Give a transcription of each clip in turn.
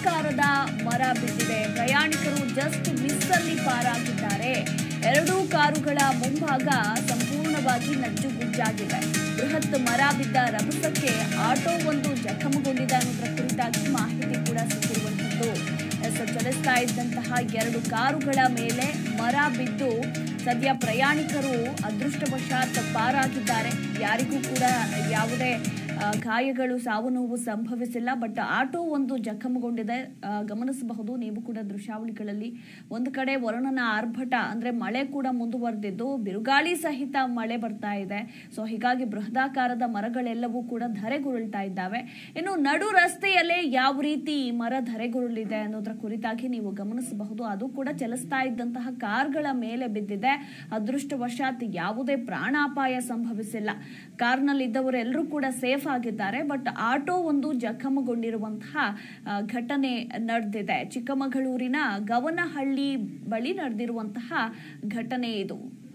ಬೃಹದಾಕಾರದ ಮರ ಬಿದ್ದಿದೆ ಪ್ರಯಾಣಿಕರು ಜಸ್ಟ್ ಮಿಸ್ ಅಲ್ಲಿ ಪಾರಾಗಿದ್ದಾರೆ ಎರಡೂ ಕಾರುಗಳ ಮುಂಭಾಗ ಸಂಪೂರ್ಣವಾಗಿ ನಜ್ಜುಗುಜ್ಜಾಗಿದೆ ಬೃಹತ್ ಮರ ಬಿದ್ದ ರಭಸಕ್ಕೆ ಆಟೋ ಒಂದು ಜಖಮಗೊಂಡಿದೆ ಅನ್ನೋದರ ಕುರಿತಾಗಿ ಮಾಹಿತಿ ಕೂಡ ಸಿಕ್ಕಿರುವಂಥದ್ದು ಎಸ್, ಚಲಿಸ್ತಾ ಇದ್ದಂತಹ ಎರಡು ಕಾರುಗಳ ಮೇಲೆ ಮರ ಬಿದ್ದು ಸದ್ಯ ಪ್ರಯಾಣಿಕರು ಅದೃಷ್ಟವಶಾತ್ ಪಾರಾಗಿದ್ದಾರೆ ಯಾರಿಗೂ ಕೂಡ ಯಾವುದೇ ಆ, ಗಾಯಗಳು ಸಾವು ನೋವು ಸಂಭವಿಸಿಲ್ಲ ಬಟ್ ಆಟೋ ಒಂದು ಜಖಮಗೊಂಡಿದೆ ಆ, ಗಮನಿಸಬಹುದು ನೀವು ಕೂಡ ದೃಶ್ಯಾವಳಿಗಳಲ್ಲಿ ಒಂದು ಕಡೆ ವರುಣನ ಆರ್ಭಟ ಅಂದ್ರೆ ಮಳೆ ಕೂಡ ಮುಂದುವರೆದಿದ್ದು ಬಿರುಗಾಳಿ ಸಹಿತ ಮಳೆ ಬರ್ತಾ ಇದೆ ಸೊ ಹೀಗಾಗಿ ಬೃಹದಾಕಾರದ ಮರಗಳೆಲ್ಲವೂ ಕೂಡ ಧರೆಗುರುಳ್ತಾ ಇದ್ದಾವೆ ಇನ್ನು ನಡು ರಸ್ತೆಯಲ್ಲೇ ಯಾವ ರೀತಿ ಈ ಮರ ಧರೆಗುರುಳಿದೆ ಅನ್ನೋದರ ಕುರಿತಾಗಿ ನೀವು ಗಮನಿಸಬಹುದು ಅದು ಕೂಡ ಚಲಿಸ್ತಾ ಇದ್ದಂತಹ ಕಾರ್ಗಳ ಮೇಲೆ ಬಿದ್ದಿದೆ ಅದೃಷ್ಟವಶಾತ್ ಯಾವುದೇ ಪ್ರಾಣಾಪಾಯ ಸಂಭವಿಸಿಲ್ಲ ಕಾರ್ನಲ್ಲಿದ್ದವರೆಲ್ಲರೂ ಕೂಡ ಸೇಫ್ ಆಗಿದ್ದಾರೆ ಬಟ್ ಆಟೋ ಒಂದು ಜಖಮಗೊಂಡಿರುವಂತಹ ಆ, ಘಟನೆ ನಡೆದಿದೆ ಚಿಕ್ಕಮಗಳೂರಿನ ಗವನಹಳ್ಳಿ ಬಳಿ ನಡೆದಿರುವಂತಹ ಘಟನೆ ಇದು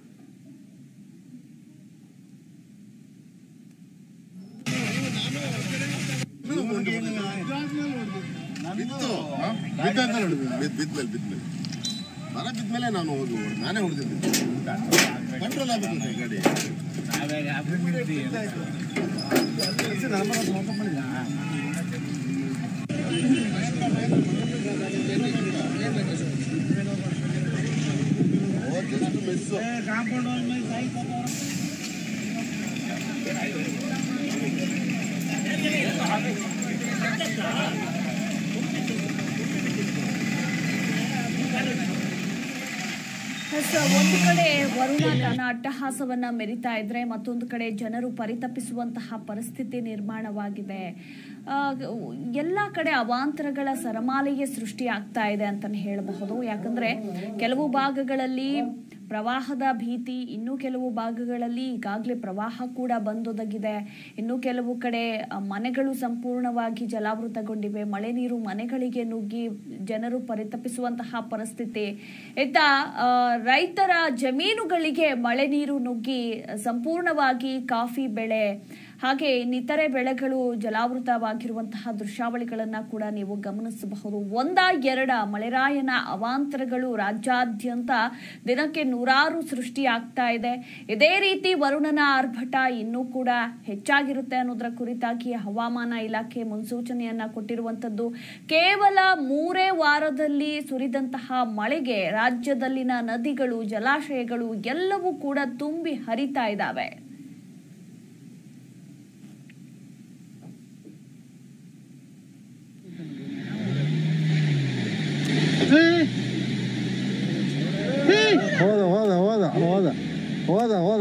ಬಿತ್ತು ಬಿದ್ದಂತ ನೋಡಿ ಬಿದ್ ಬಿದ್ಮೇಲೆ ಬಿದ್ಮೇಲೆ ಮರ ಬಿದ್ಮೇಲೆ ನಾನು ಹೋಗಿ ಹೊಡ್- ನಾನೇ ಹೊಡೆದಿದ್ದೆ ಕಂಟ್ರೋಲ್ ಆಗ್ಬೇಕು ಗಾಡಿ ಜಸ್ಟ್ ಮಿಸ್ ಎಸ್, ಒಂದು ಕಡೆ ವರುಣ ತನ್ನ ಅಟ್ಟಹಾಸವನ್ನ ಮೆರಿತಾ ಇದ್ರೆ ಮತ್ತೊಂದು ಕಡೆ ಜನರು ಪರಿತಪಿಸುವಂತಹ ಪರಿಸ್ಥಿತಿ ನಿರ್ಮಾಣವಾಗಿದೆ ಆ, ಎಲ್ಲ ಕಡೆ ಅವಾಂತರಗಳ ಸರಮಾಲೆಯೇ ಸೃಷ್ಟಿ ಆಗ್ತಾ ಇದೆ ಅಂತಾನೆ ಹೇಳಬಹುದು ಯಾಕಂದ್ರೆ ಕೆಲವು ಭಾಗಗಳಲ್ಲಿ ಪ್ರವಾಹದ ಭೀತಿ ಇನ್ನು ಕೆಲವು ಭಾಗಗಳಲ್ಲಿ ಈಗಾಗಲೇ ಪ್ರವಾಹ ಕೂಡ ಬಂದೊದಗಿದೆ ಇನ್ನು ಕೆಲವು ಕಡೆ ಆ, ಮನೆಗಳು ಸಂಪೂರ್ಣವಾಗಿ ಜಲಾವೃತಗೊಂಡಿವೆ ಮಳೆ ನೀರು ಮನೆಗಳಿಗೆ ನುಗ್ಗಿ ಜನರು ಪರಿತಪಿಸುವಂತಹ ಪರಿಸ್ಥಿತಿ ಇತ್ತ ಆ, ರೈತರ ಜಮೀನುಗಳಿಗೆ ಮಳೆ ನೀರು ನುಗ್ಗಿ ಸಂಪೂರ್ಣವಾಗಿ ಕಾಫಿ ಬೆಳೆ ಹಾಗೆ ಇನ್ನಿತರೆ ಬೆಳೆಗಳು ಜಲಾವೃತವಾಗಿರುವಂತಹ ದೃಶ್ಯಾವಳಿಗಳನ್ನ ಕೂಡ ನೀವು ಗಮನಿಸಬಹುದು ಒಂದ ಎರಡ ಮಳೆರಾಯನ ಅವಾಂತರಗಳು ರಾಜ್ಯಾದ್ಯಂತ ದಿನಕ್ಕೆ ನೂರಾರು ಸೃಷ್ಟಿ ಆಗ್ತಾ ಇದೆ ಇದೇ ರೀತಿ ವರುಣನ ಆರ್ಭಟ ಇನ್ನೂ ಕೂಡ ಹೆಚ್ಚಾಗಿರುತ್ತೆ ಅನ್ನೋದರ ಕುರಿತಾಗಿ ಹವಾಮಾನ ಇಲಾಖೆ ಮುನ್ಸೂಚನೆಯನ್ನ ಕೊಟ್ಟಿರುವಂತದ್ದು ಕೇವಲ ಮೂರೇ ವಾರದಲ್ಲಿ ಸುರಿದಂತಹ ಮಳೆಗೆ ರಾಜ್ಯದಲ್ಲಿನ ನದಿಗಳು ಜಲಾಶಯಗಳು ಎಲ್ಲವೂ ಕೂಡ ತುಂಬಿ ಹರಿತಾ ಇದ್ದಾವೆ ಹೋದ ಹೋದ ಹೋದ ಹೋದ ಹೋದ ಹೋದ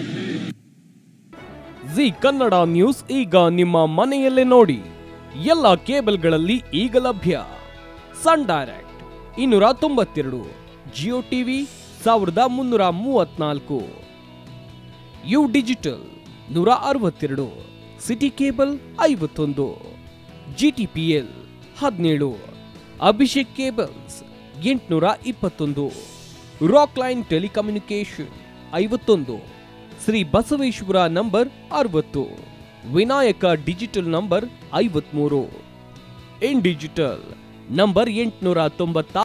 ಜಿ ಕನ್ನಡ ನ್ಯೂಸ್ ಈಗ ನಿಮ್ಮ ಮನೆಯಲ್ಲೇ ನೋಡಿ ಎಲ್ಲ ಕೇಬಲ್ಗಳಲ್ಲಿ ಈಗ ಲಭ್ಯ ಸನ್ ಡೈರೆಕ್ಟ್ ಇನ್ನೂರ ತೊಂಬತ್ತೆರಡು ಜಿಯೋ ಟಿವಿ ಸಾವಿರದ ಮುನ್ನೂರ ಮೂವತ್ನಾಲ್ಕು ಯು ಡಿಜಿಟಲ್ ನೂರ ಅರವತ್ತೆರಡು ಸಿಟಿ ಕೇಬಲ್ ಐವತ್ತೊಂದು ಜಿ ಟಿ ಪಿ ಎಲ್ ಹದಿನೇಳು ಅಭಿಷೇಕ್ ಕೇಬಲ್ಸ್ ಎಂಟುನೂರ ಇಪ್ಪತ್ತೊಂದು ರಾಕ್ ಲೈನ್ ಟೆಲಿಕಮ್ಯುನಿಕೇಶನ್ ಐವತ್ತೊಂದು ಶ್ರೀ ಬಸವೇಶ್ವರ ನಂಬರ್ ಅರವತ್ತು ವಿನಾಯಕ ಡಿಜಿಟಲ್ ನಂಬರ್ ಐವತ್ಮೂರು ಇನ್ ಡಿಜಿಟಲ್ ನಂಬರ್ ಎಂಟುನೂರ ತೊಂಬತ್ತ